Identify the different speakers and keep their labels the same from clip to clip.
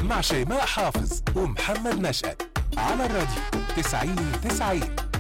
Speaker 1: مع شيماء حافظ ومحمد نشأت على الراديو 90 90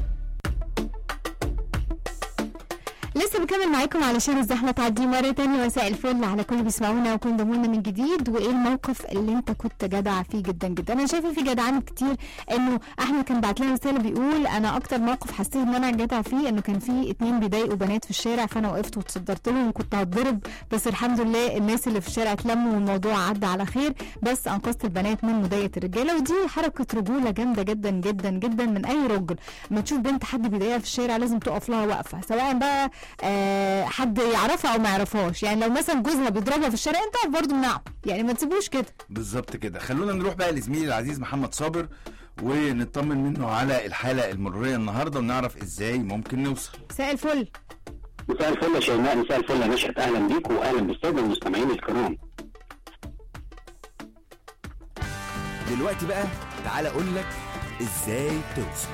Speaker 2: لسه بكمل معاكم علشان الزحمه تعدي مره تانية مساء الفل على كل اللي بيسمعونا وكل ضمونا من جديد وايه الموقف اللي انت كنت جدع فيه جدا جدا انا شايفه في جدعان كتير انه احمد كان بعت لنا رساله بيقول انا اكتر موقف حسيت ان انا جدع فيه انه كان في اتنين بيضايقوا بنات في الشارع فانا وقفت وتصدرت لهم وكنت هتضرب بس الحمد لله الناس اللي في الشارع اتلموا والموضوع عدى على خير بس انقذت البنات من مضايقه الرجاله ودي حركه رجوله جامده جدا جدا جدا من اي راجل لما تشوف بنت حد بيضايقها في الشارع لازم تقف لها وقفه سواء بقى آه حد يعرفها او ما يعرفهاش يعني لو مثلا جوزها بيضربها في الشارع انت اقف برضه منعه يعني ما تسيبوش كده
Speaker 3: بالظبط كده خلونا نروح بقى لزميلي العزيز محمد صابر ونطمن منه على الحالة المرورية النهاردة ونعرف ازاي ممكن نوصل
Speaker 2: مساء الفل
Speaker 4: مساء الفل يا شيماء مساء الفل يا نشأت اهلا بيك واهلا بالساده المستمعين الكرام
Speaker 3: دلوقتي بقى تعالى اقول لك ازاي توصل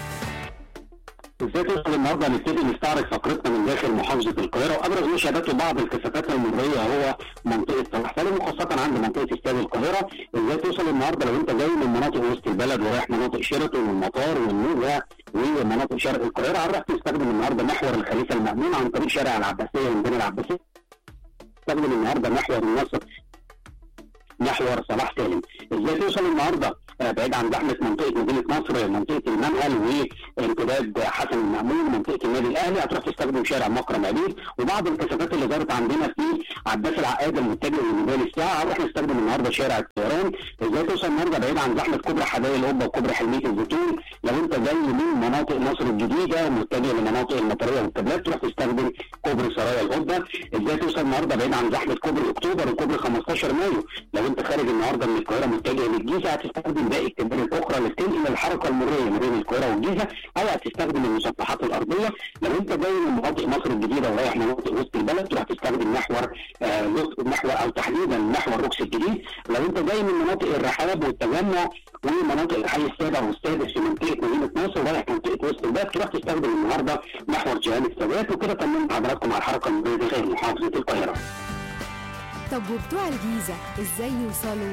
Speaker 4: ازاي توصل النهارده هنبتدي نستعرض فقرتنا من داخل محافظه القاهره وابرز مشاهدات بعض الكثافات المروريه هو منطقه صلاح سالم وخاصه عند منطقه استاد القاهره ازاي توصل النهارده لو انت جاي من مناطق وسط البلد ورايح مناطق شيراتون والمطار والنوبه ومناطق شرق القاهره هنروح تستخدم النهارده محور الخليفه المأمون عن طريق شارع العباسيه وميدان العباسيه تستخدم النهارده محور النصر محور صلاح سالم ازاي توصل النهارده آه، بعيد عن زحمه منطقه مدينه نصر منطقه المنهل وامتداد حسن المأمون منطقه النادي الاهلي هتروح تستخدم شارع مكرم عبيد وبعض الكثافات اللي ظهرت عندنا في عباس العقاد المتجه لميدان الساعه هنروح نستخدم النهارده شارع الطيران ازاي توصل النهارده بعيد عن زحمه كوبري حدائق القبه وكوبري حلميه الزيتون لو انت جاي من مناطق مصر الجديده متجه لمناطق المطريه والكابلات تروح تستخدم كوبري سرايا القبه ازاي توصل النهارده بعيد عن زحمه كوبري اكتوبر وكوبري 15 مايو لو انت خارج النهارده من القاهره متجه للجيزه هتستخدم باقي الكباري الاخرى اللي بتنقل الحركه المروريه ما بين القاهره والجيزه او هتستخدم المسطحات الارضيه لو انت جاي من مناطق مصر الجديده ورايح مناطق وسط البلد تروح تستخدم محور آه لص- محور او تحديدا محور روكس الجديد لو انت جاي من مناطق الرحاب والتجمع ومناطق الحي السابع والسادس في منطقه مدينه نصر ورايح منطقه وسط البلد تروح تستخدم النهارده محور جهان السادات وكده طمنت حضراتكم على الحركه المروريه داخل محافظه القاهره
Speaker 2: طب وبتوع الجيزه ازاي يوصلوا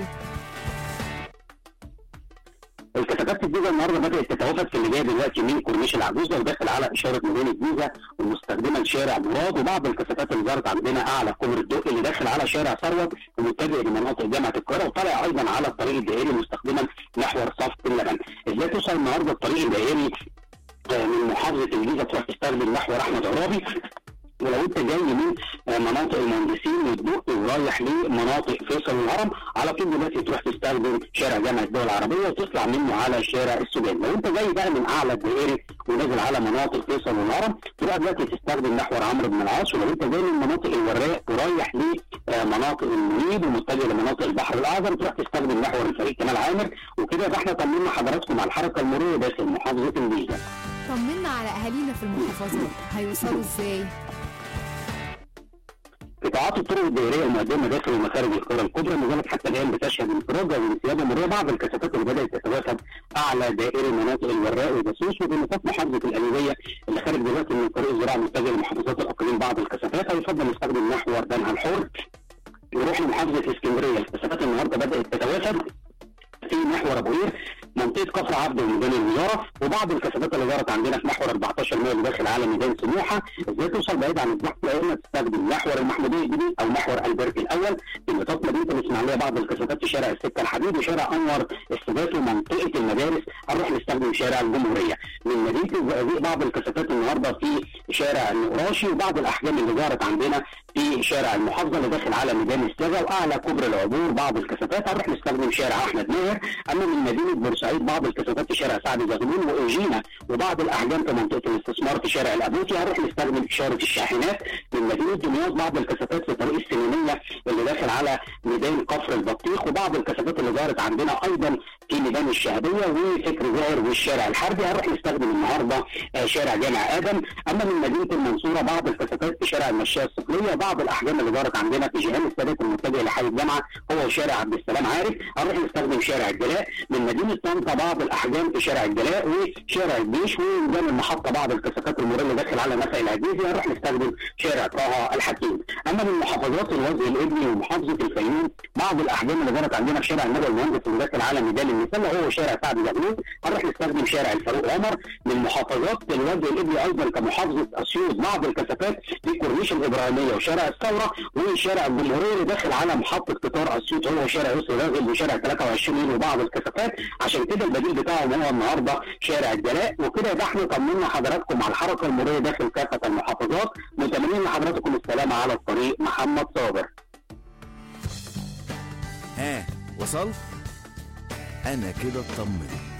Speaker 4: الكثافات الجيزه النهارده بدات تتوافد في اللي جاي دلوقتي من كورنيش العجوزه وداخل على اشاره مدينه الجيزه ومستخدمه لشارع مراد وبعض الكثافات اللي ظهرت عندنا اعلى كوبري الدقي اللي داخل على شارع ثروت ومتجه لمناطق جامعه القاهره وطالع ايضا على الطريق الدائري مستخدما محور صفت اللبن ازاي توصل النهارده الطريق الدائري آه، من محافظه الجيزه تروح تستخدم محور احمد عرابي ولو انت جاي من آه، مناطق المهندسين والدقي ورايح لمناطق فيصل والهرم على طول دلوقتي تروح تستخدم شارع جامعه الدول العربيه وتطلع منه على شارع السودان لو انت جاي بقى من اعلى الدائري ونازل على مناطق فيصل والهرم تروح دلوقتي تستخدم محور عمرو بن العاص ولو انت جاي من مناطق الوراق ورايح لمناطق المنيب ومتجه لمناطق البحر الاعظم تروح تستخدم محور الفريق كمال عامر وكده يبقى احنا طمنا حضراتكم على الحركه المروريه داخل محافظه الجيزه
Speaker 2: طمنا على اهالينا في المحافظات هيوصلوا ازاي
Speaker 4: قطاعات الطرق الدائريه المقدمه داخل ومخارج القرى الكبرى ما زالت حتى الان بتشهد انفراجه وانسيابه مروريه بعض الكثافات اللي بدات تتواجد اعلى دائري مناطق الوراق والجاسوس وبنطاق محافظه القليوبيه اللي خارج دلوقتي من طريق الزراعه المتجه لمحافظات الاقاليم بعض الكثافات هيفضل نستخدم محور بنها الحر نروح لمحافظه اسكندريه الكثافات النهارده بدات تتوافد في محور ابو قير منطقه كفر عبد وميدان الوزاره وبعض الكثافات اللي ظهرت عندنا في محور 14 ميل داخل على ميدان سموحه ازاي توصل بعيد عن الزحمه يا اما تستخدم محور المحموديه الجديد او محور البرك الاول في نطاق مدينه الاسماعيليه بعض الكثافات في شارع السكه الحديد وشارع انور السادات ومنطقه المدارس هنروح نستخدم شارع الجمهوريه من مدينه الزقازيق بعض الكثافات النهارده في شارع النقراشي وبعض الاحجام اللي ظهرت عندنا في شارع المحافظه اللي داخل على ميدان السجا واعلى كوبري العبور بعض الكثافات هنروح نستخدم شارع احمد ماهر اما من مدينه بورسعيد بعض الكثافات في شارع سعد زغلول واوجينا وبعض الاحجام في منطقه الاستثمار في شارع الابوتي هنروح نستخدم اشاره الشاحنات من مدينه دمياط بعض الكثافات في طريق السليميه اللي داخل على ميدان كفر البطيخ وبعض الكثافات اللي ظهرت عندنا ايضا في ميدان الشهديه وفكر زاهر والشارع الحربي هنروح نستخدم النهارده آه، شارع جامع ادم اما من مدينه المنصوره بعض الكثافات في شارع المشايه الصقليه بعض الاحجام اللي ظهرت عندنا في جهان السادات المتجه لحي الجامعه هو شارع عبد السلام عارف هنروح نستخدم شارع الجلاء من مدينه طنطا طنطا بعض الاحجام في شارع الجلاء وشارع الجيش وقدام المحطه بعض الكثافات المروريه اللي داخل على نفق العزيزي هنروح نستخدم شارع طه الحكيم اما من محافظات الوجه الابني ومحافظه الفيوم بعض الاحجام اللي ظهرت عندنا في شارع النبي المهندس اللي داخل على ميدان المثال هو شارع سعد زغلول هنروح نستخدم شارع الفاروق عمر من محافظات الوجه الابني ايضا كمحافظه اسيوط بعض الكثافات في كورنيش الابراهيميه وشارع الثوره وشارع الجمهوريه اللي داخل على محطه قطار اسيوط هو شارع يسر راغب وشارع 23 يوليو وبعض الكثافات عشان كده البديل بتاعهم هو النهارده شارع الجلاء وكده يبقى احنا طمنا حضراتكم على الحركه المروريه داخل كافه المحافظات متمنين لحضراتكم السلامه على الطريق محمد صابر
Speaker 3: ها وصلت انا كده اطمنت